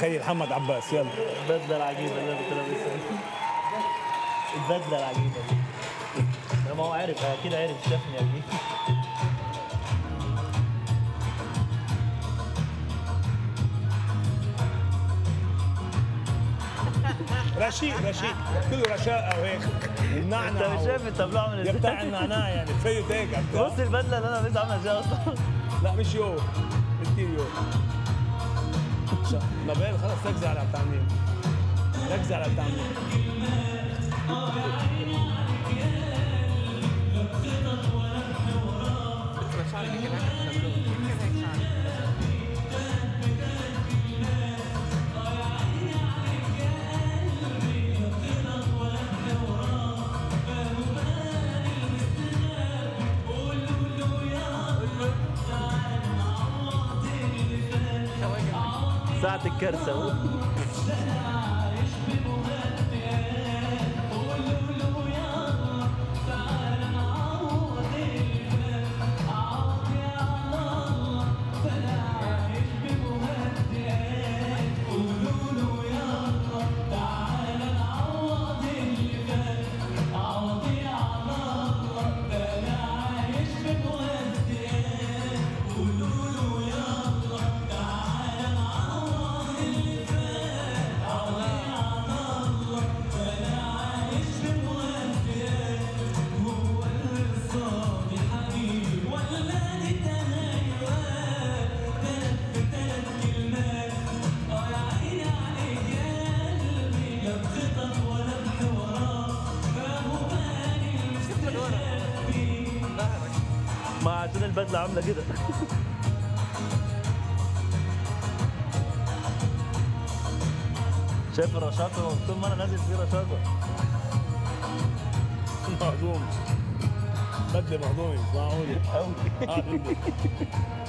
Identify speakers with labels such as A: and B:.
A: خي محمد عباس يلا
B: البدله العجيبه اللي انا كنت لابسها البدله العجيبه دي ما هو عارف اكيد عارف شافني اكيد
A: رشيق رشيق كله رشاقه وهيك
B: انت
A: النعنع
B: مش شايف التابلو عامل
A: يا
B: ازاي
A: بتاع النعناع يعني فيو هيك بتاع.
B: بص البدله اللي انا لابسها عامله ازاي اصلا
A: لا مش يو كتير يو شا- نبيل خلص ركزي على بتاع مين ركزي على بتاع مين
C: بتبقى شعرك هيك هيك التابلو كيف هيك شعرك
B: ساعه الكارثه
C: شوف من ورا ظهرك
B: ما عشان البدله عامله كده شايف الرشاقه طول ما انا نازل في رشاقه
A: مهضوم بدله مهضومه مش معقوله
B: قوي
A: آه،